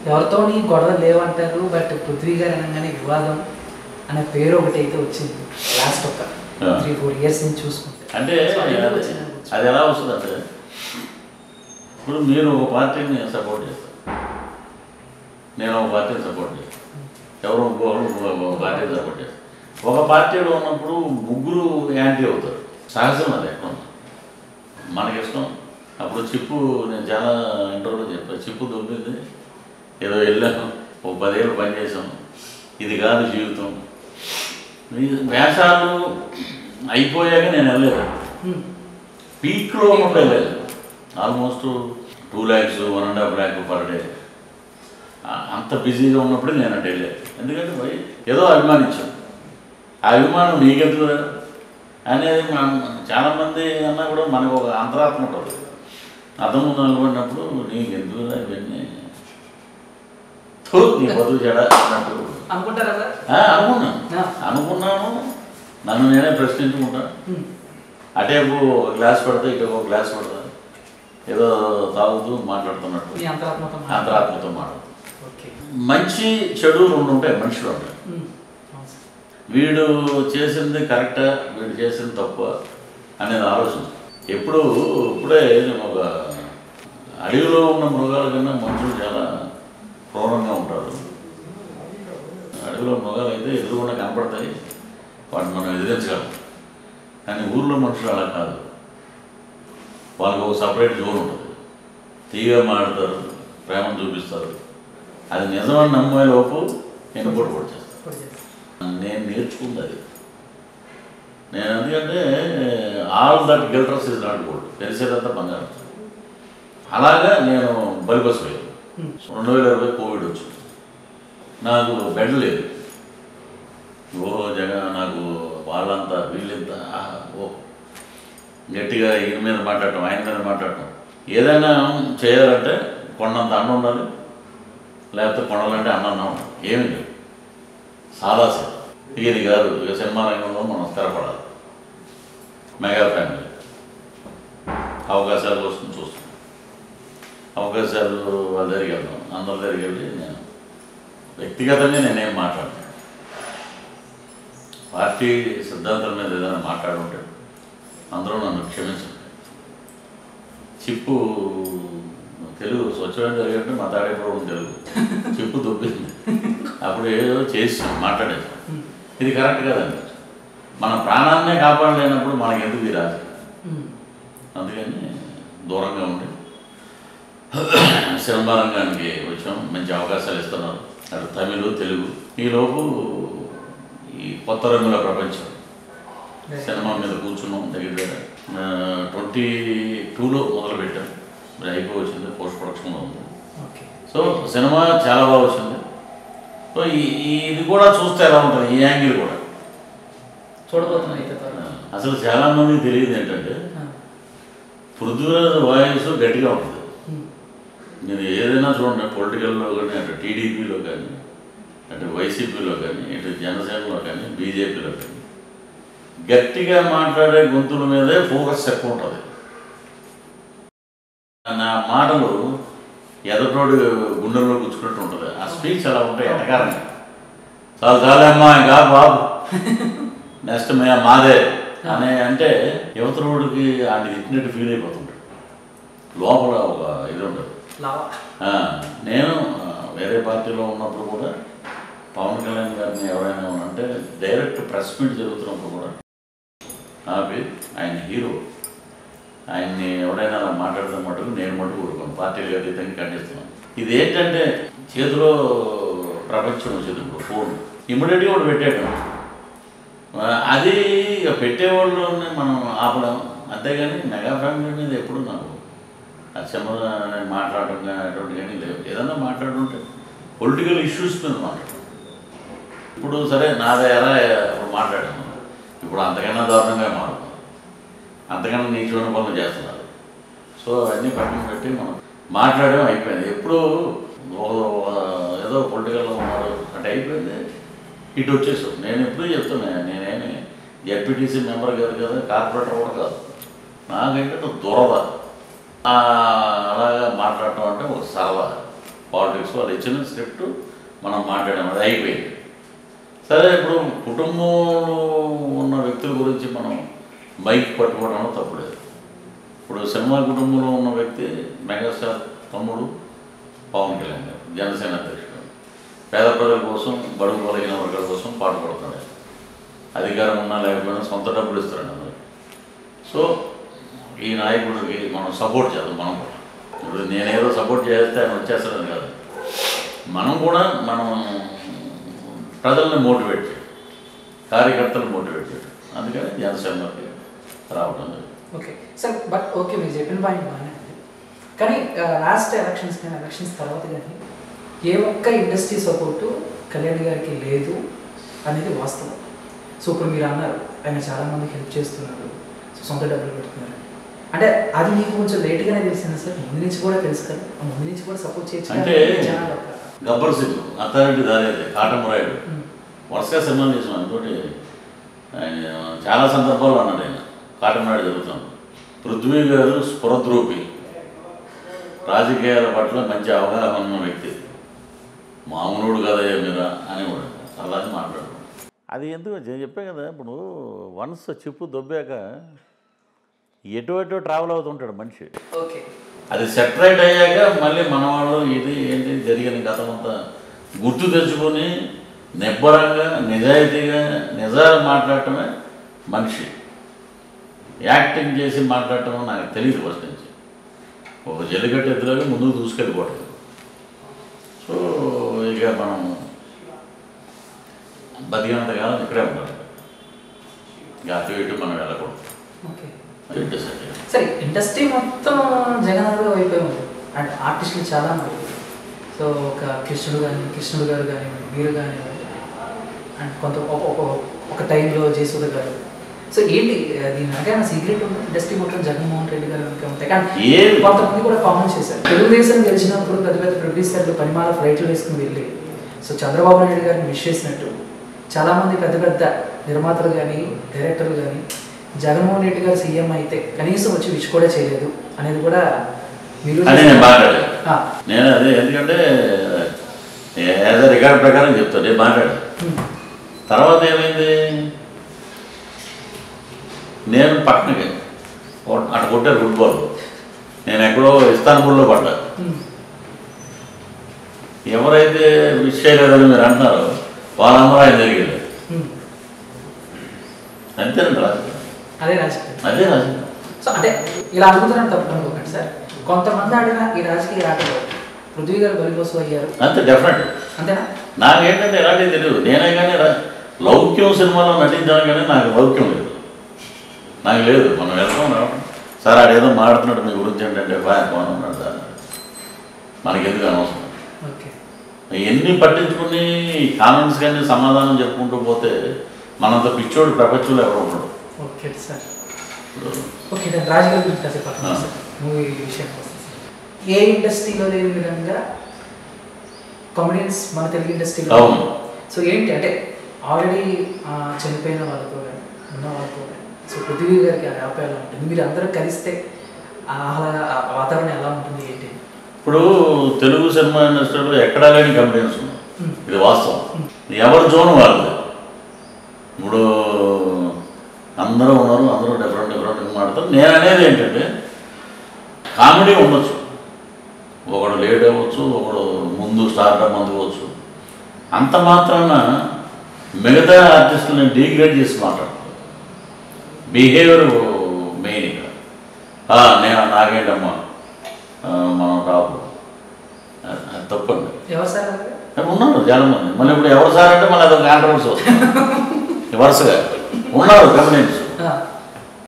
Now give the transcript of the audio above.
ఎవరితోని గొడవ లేవంటారు బట్ పృథ్వీ గారు అనగానే వివాదం అనే పేరు ఒకటి అయితే వచ్చింది లాస్ట్ ఒక ఆ. త్రీ ఫోర్ ఇయర్స్ నుంచి చూసుకుంటే అంటే So, అది అది- వచ్చిన- అది ఎలా వస్తుంది అంటే ఇప్పుడు మీరు ఒక పార్టీని సపోర్ట్ చేస్తారు నేను ఒక పార్టీని సపోర్ట్ చేస్తాను ఎవరు ఇంకోరు ఇంకో పార్టీని సపోర్ట్ చేస్తారు ఒక పార్టీలో ఉన్నప్పుడు ముగ్గురు యాంటీ అవుతారు సహజం అది ఎక్కడ ఉంది. మనకి ఇష్టం అప్పుడు చిప్పు నేను చాలా ఇంటర్వ్యూలో చెప్పాను చిప్పు దొబ్బింది ఏదో వెళ్ళాను ఒక పదేళ్ళు పనిచేసాం ఇది కాదు జీవితం ఈ వేషాలు అయిపోయాక నేను వెళ్ళలేదు Hmm. పీక్లో ఉన్నప్పుడు వెళ్ళలేదు almost two lakhs one and half lakh per day అంత బిజీగా ఉన్నప్పుడు నేను అటు వెళ్ళాను ఎందుకంటే భయ్ ఏదో అభిమానించాను ఆ అభిమానం నీకెందుకు రా? అనేది మనం చాలామంది అన్నా కూడా మనకు ఒక అంతరాత్మ ఉంటుంది అర్థం ముందు నిలబడినప్పుడు నీకెందుకు రా ఇవన్నీ థూ, నీ బతుకు చెడ అన్నట్టు అనుకుంటారా సార్ ఆ, అనుకున్నాను ఆ. అనుకున్నాను నన్ను నేనే ప్రశ్నించుకుంటాను Hmm. అటేపు ఒక గ్లాస్ పడితే ఇటు ఒక గ్లాస్ పడతా ఏదో తాగుతూ మాట్లాడుతున్నట్టు మీ అంతరాత్మతో అంతరాత్మతో మాట్లాడుతూ ఓకే మంచి చెడు రెండు ఉంటాయి మనుషులు ఉంటాయి Hmm. అవును సార్. వీడు చేసింది కరెక్టా వీడు చేసింది తప్ప అనేది ఆలోచన ఎప్పుడు ఇప్పుడే నేను ఒక అడవిలో ఉన్న మృగాల కన్నా మనుషులు చాలా క్రూరంగా ఉంటారు అడవిలో మృగాలు అయితే ఎదురుగుండా కనపడతాయి వాటిని మనం ఎదిరించగలం కానీ ఊర్లో మనుషులు అలా కాదు వాళ్ళకి ఒక సపరేట్ జోన్ ఉంటుంది తీగా మాడతారు ప్రేమను చూపిస్తారు అది నిజమని నమ్మే లోపు నేను కూడా కూడా చేస్తాను ఇప్పుడు చేస్తాం. నేను నేర్చుకుంది అది నేను ఎందుకంటే all that glitters is not gold తెలిసేదంతా బంగారం అలాగా నేను బలిబస్ పోయాను Hmm. రెండు వేల ఇరవై కోవిడ్ వచ్చింది నాకు బెడ్ లేదు ఓ జగ నాకు వాళ్ళంతా వీళ్ళంతా ఆహా, ఓ గట్టిగా ఈయన మీద మాట్లాడటం ఆయన మీద మాట్లాడటం ఏదైనా చేయాలంటే కొండంత అన్నం ఉండాలి లేకపోతే కొండలంటే అన్నం ఉండాలి ఏమీ లేదు సాదా సార్ ఇక ఇది కాదు ఇక సినిమా రంగంలో మనం స్థిరపడాలి మెగా ఫ్యామిలీ అవకాశాలు కోసం చూస్తాం అవకాశాలు వాళ్ళ దగ్గరికి వెళ్దాం అందరి దగ్గరికి వెళ్ళి నేను వ్యక్తిగతంగా నేనేం మాట్లాడను పార్టీ సిద్ధాంతం మీద ఏదైనా మాట్లాడుంటే అందరూ నన్ను క్షమించండి చిప్పు తెలుగు స్వచ్ఛమైన జరిగినట్టు మా తాడేపురం తెలుగు చిప్పు దుబ్బింది అప్పుడు ఏదో చేసాం మాట్లాడేసాం ఇది కరెక్ట్ కదండి మన ప్రాణాన్నే కాపాడలేనప్పుడు మనకి ఎందుకు ఈ రాజు Hmm. అందుకని దూరంగా ఉండి సినిమా రంగానికి వచ్చాం మంచి అవకాశాలు ఇస్తున్నారు అటు తమిళ తెలుగు ఈలోపు ఈ కొత్త రంగుల ప్రపంచం సినిమా మీద కూర్చున్నాం దగ్గర దగ్గర ట్వంటీ టూలో మొదలుపెట్టాం మరి అయిపోయి వచ్చింది పోస్ట్ ప్రొడక్షన్లో ఉంది ఓకే సో సినిమా చాలా బాగా వచ్చింది సో ఈ ఈ- ఇది కూడా చూస్తే ఎలా ఉంటుంది ఈ యాంగిల్ కూడా చూడబోతున్నాం అయితే త్వరలో. అసలు చాలా మందికి తెలియదు ఏంటంటే ఆ. పృథ్వీరాజ్ వాయిస్ గట్టిగా ఉంటుంది Hmm. మీరు ఏదైనా చూడండి పొలిటికల్లో కానీ అటు టీడీపీలో కానీ అటు వైసీపీలో కానీ ఇటు జనసేనలో కానీ బీజేపీలో కానీ గట్టిగా మాట్లాడే గొంతుల మీదే ఫోకస్ ఎక్కువ ఉంటుంది నా మాటలు ఎదటోడు గుండెల్లో గుచ్చుకున్నట్టు ఉంటుంది ఆ స్పీచ్ అలా ఉంటాయి ఎటకారంగా చాలా చాలమ్మా ఇంకా బాబు నెక్స్ట్ మే మాదే అనే అంటే యువతరోడికి ఆయన తిట్టినట్టు ఫీల్ అయిపోతుంటాడు లోపల ఒక ఇది ఉంటుంది లావా ఆ, నేను ఆ, వేరే పార్టీలో ఉన్నప్పుడు కూడా పవన్ కళ్యాణ్ గారిని ఎవరైనా అంటే డైరెక్ట్ ప్రెస్ మీట్ జరుగుతున్నప్పుడు కూడా ఆపి ఆయన హీరో ఆయన్ని ఎవరైనా అలా మాట్లాడడం మటుకు నేను మటుకు ఊరుకోను పార్టీలు అతీతంగా ఖండిస్తున్నాను ఇది ఏంటంటే చేతిలో ప్రపంచం వచ్చింది ఇప్పుడు ఫోన్ ఇమ్మీడియట్గా ఒకటి పెట్టాడు ఆ, అది ఇక పెట్టేవాళ్ళని మనం ఆపలేం అంతేగాని మెగా ఫ్యామిలీ మీద ఎప్పుడు నాకు అచ్చమ్మ నేను మాట్లాడడం కానీ అటువంటి కానీ లేవు ఏదన్నా మాట్లాడుంటే పొలిటికల్ ఇష్యూస్ మీద మాట్లాడు ఇప్పుడు సరే నాదే ఎలా ఇప్పుడు మాట్లాడాను ఇప్పుడు అంతకన్నా దారుణంగా మారుతుంది అంతకన్నా నీచమైన పనులు చేస్తున్నారు సో అవన్నీ పక్కన పెట్టి మనం మాట్లాడడం అయిపోయింది ఎప్పుడు ఓ- ఏదో పొలిటికల్లో ఉన్నారు అంటే అయిపోయింది ఇటు వచ్చేసాం నేను ఎప్పుడూ చెప్తున్నా నేనేమి జడ్పీటీసీ మెంబర్ కాదు కదా కార్పొరేటర్ కూడా కాదు నాకంటే దురద ఆ, అలాగా మాట్లాడటం అంటే ఒక సరదా పాలిటిక్స్ వాళ్ళు ఇచ్చిన స్క్రిప్ట్ మనం మాట్లాడాం అది అయిపోయింది సరే ఇప్పుడు కుటుంబంలో ఉన్న వ్యక్తుల గురించి మనం మైక్ పట్టుకోవడంలో తప్పులేదు ఇప్పుడు సినిమా కుటుంబంలో ఉన్న వ్యక్తి మెగాస్టార్ తమ్ముడు పవన్ కళ్యాణ్ గారు జనసేన అధ్యక్షుడు పేద ప్రజల కోసం బడుగు బలగిన వర్గాల కోసం పాటుపడుతున్నాడు అధికారం ఉన్నా లేకపోయినా సొంత డబ్బులు ఇస్తున్నాడు అందరూ సో ఈ నాయకుడికి మనం సపోర్ట్ చేద్దాం మనం కూడా ఇప్పుడు నేనేదో సపోర్ట్ చేస్తే ఆయన వచ్చేస్తాడని కాదు మనం కూడా మనం ప్రజల్ని మోటివేట్ చేయాలి కార్యకర్తలను మోటివేట్ చేయడం అందుకని జనసేనకి రావడం జరిగింది. ఓకే సార్ బట్ ఓకే మీరు చెప్పిన పాయింట్ బాగానే ఉంది కానీ లాస్ట్ ఎలక్షన్స్ కానీ ఎలక్షన్స్ తర్వాత కానీ ఏ ఒక్క ఇండస్ట్రీ సపోర్టు కళ్యాణ్ గారికి లేదు అనేది వాస్తవం సో ఇప్పుడు మీరు అన్నారు ఆయన చాలా మందికి హెల్ప్ చేస్తున్నారు సో సొంత డబ్బులు పెడుతున్నారు అంటే అది మీకు కొంచెం లేట్గానే తెలిసింది సార్ ముందు నుంచి కూడా తెలుసు కదా ఆ ముందు నుంచి కూడా సపోర్ట్ చేయొచ్చు అంటే కానీ జనాలు ఒక- గబ్బర్ సింగ్ అథారిటీ దారేది కాటమరాయుడు ఉమ్, వరుసగా సినిమాలు చేసిన అందుతోటి ఆయన చాలా సందర్భాల్లో అన్నాడు ఆయన కాటమరాయుడు జరుగుతాం పృథ్వీ గారు స్ఫురద్రూపి రాజకీయాల పట్ల మంచి అవగాహన ఉన్న వ్యక్తి మామూలుడు కదయ్యా మీరా అని కూడా అలాగే మాట్లాడు అది ఎందుకు నేను చెప్పే కదా ఇప్పుడు వన్స్ చిప్పు దొబ్బాక ఎటు ఎటు ట్రావెల్ అవుతుంటాడు మనిషి ఓకే అది సెటరేట్ అయ్యాక మళ్ళీ మనవాళ్ళు ఇది ఏంటి జరిగిన గతం అంతా గుర్తు తెచ్చుకొని నిబ్బరంగా నిజాయితీగా నిజాలు మాట్లాడటమే మనిషి యాక్టింగ్ చేసి మాట్లాడటం నాకు తెలియదు ఫస్ట్ నుంచి ఒక జల్లికట్టు ఎత్తులోకి ముందుకు దూసుకెళ్ళిపోవటం సో ఇక మనం బతికినంత కాలం ఇక్కడే ఉండాలి ఇక అటు ఇటు మనం వెళ్ళకూడదు ఓకే ఇటు సరే సరే ఇండస్ట్రీ మొత్తం జగన్ వైపే ఉంది అండ్ ఆర్టిస్టులు చాలా మంది సో ఒక కృష్ణుడు కానీ కృష్ణుడు గారు కానీ మీరు కానీ అండ్ కొంత ఒక ఒక- ఒక టైంలో జయసూద గారు సో ఏంటి దీని అంటే సీక్రెట్ ఉంది ఇండస్ట్రీ మొత్తం జగన్మోహన్ రెడ్డి గారు వెనక ఉంటాయి కానీ ఏం కొంతమంది కూడా కామెంట్ చేశారు తెలుగుదేశం గెలిచినప్పుడు పెద్ద పెద్ద ప్రొడ్యూసర్లు పరిమాణ ఫ్లైట్లు వేసుకుని వెళ్ళి సో చంద్రబాబు నాయుడు గారిని విష్ చేసినట్టు చాలామంది పెద్ద పెద్ద నిర్మాతలు కానీ డైరెక్టర్లు కానీ జగన్మోహన్ రెడ్డి గారు సీఎం అయితే కనీసం వచ్చి విష్ కూడా చేయలేదు అనేది కూడా మీరు అని నేను మాట్లాడాను ఆ, నేను అదే ఎందుకంటే యాజ్ అ రికార్డ్ ప్రకారం చెప్తాను నేను మాట్లాడాను ఉమ్, తర్వాత ఏమైంది నేను పక్కనకి ఓ- అటు కొట్టారు ఫుట్బాల్ నేను ఎక్కడో ఇస్తాన్బుల్లో పడ్డా ఉమ్, ఎవరైతే విష్ చేయలేదని మీరు అంటున్నారో వాళ్ళందరూ ఆయన జరిగింది ఉమ్. అంతేనండి రాజకీయం అదే రాజకీయం అదే రాజకీయం సో అంటే ఇలా అనుకుంటున్నాను తప్పు అనుకోకండి సార్ కొంతమంది ఆడిన ఈ రాజకీయ ఆటలో పృథ్వీ గారు బలిపోసు అయ్యారు అంతే డెఫినెట్ అంతేనా నాకేంటంటే ఎలాంటివి తెలియదు నేనే కానీ రా- లౌక్యం సినిమాలో నటించాను కానీ నాకు లౌక్యం లేదు నాకు లేదు మనం వెళ్తాం రావడం సార్ ఆడేదో మాడుతున్నాడు మీ గురించి ఏంటంటే బాగా బాగున్నాడు సార్ మనకి ఎందుకు అనవసరం ఓకే ఎన్ని పట్టించుకుని కామెంట్స్ కానీ సమాధానం చెప్పుకుంటూ పోతే మనంత పిచ్చోడు ప్రపంచంలో ఎవరు ఉండడు ఓకే సార్ ఇప్పుడు ఓకే నేను రాజకీయాల గురించి కాసేపు పక్కన ఆ. సార్ మూవీ విషయం ఏ ఇండస్ట్రీలో లేని విధంగా కామెడియన్స్ మన తెలుగు ఇండస్ట్రీలో అవును. సో ఏంటి అంటే ఆల్రెడీ చనిపోయిన వాళ్ళతో కానీ ఉన్న వాళ్ళతో కానీ సో పృథ్వీ గారికి ఆ వ్యాపారం ఎలా ఉంటుంది మీరు అందరూ కలిస్తే ఆ ఆహ్లాద ఆ వాతావరణం ఎలా ఉంటుంది ఏంటి ఇప్పుడు తెలుగు సినిమా ఇండస్ట్రీలో ఎక్కడా లేని కంపెనీస్ ఉన్నాయి ఉమ్, ఇది వాస్తవం ఎవరి జోన్ వాళ్ళది ఇప్పుడు అందరూ ఉన్నారు అందరూ డిఫరెంట్ డిఫరెంట్గా మాడతారు నేను అనేది ఏంటంటే కామెడీ ఉండొచ్చు ఒకడు లేట్ అవ్వచ్చు ఒకడు ముందు స్టార్టప్ అందుకోవచ్చు అంత మాత్రాన మిగతా ఆర్టిస్టులని డీగ్రేడ్ చేసి మాట్లాడతారు బిహేవియర్ మెయిన్ ఇక్కడ "ఆ, నేను నాకేంటమ్మా ఆ, మనం రాదు అది అది తప్పండి ఎవరు సార్ అలాగా? ఉన్నారు చాలా మంది మళ్ళీ ఇప్పుడు ఎవరు సార్ అంటే మళ్ళీ అదొక కాంట్రవర్సీ వస్తుంది వరుసగా ఉన్నారు గమనించు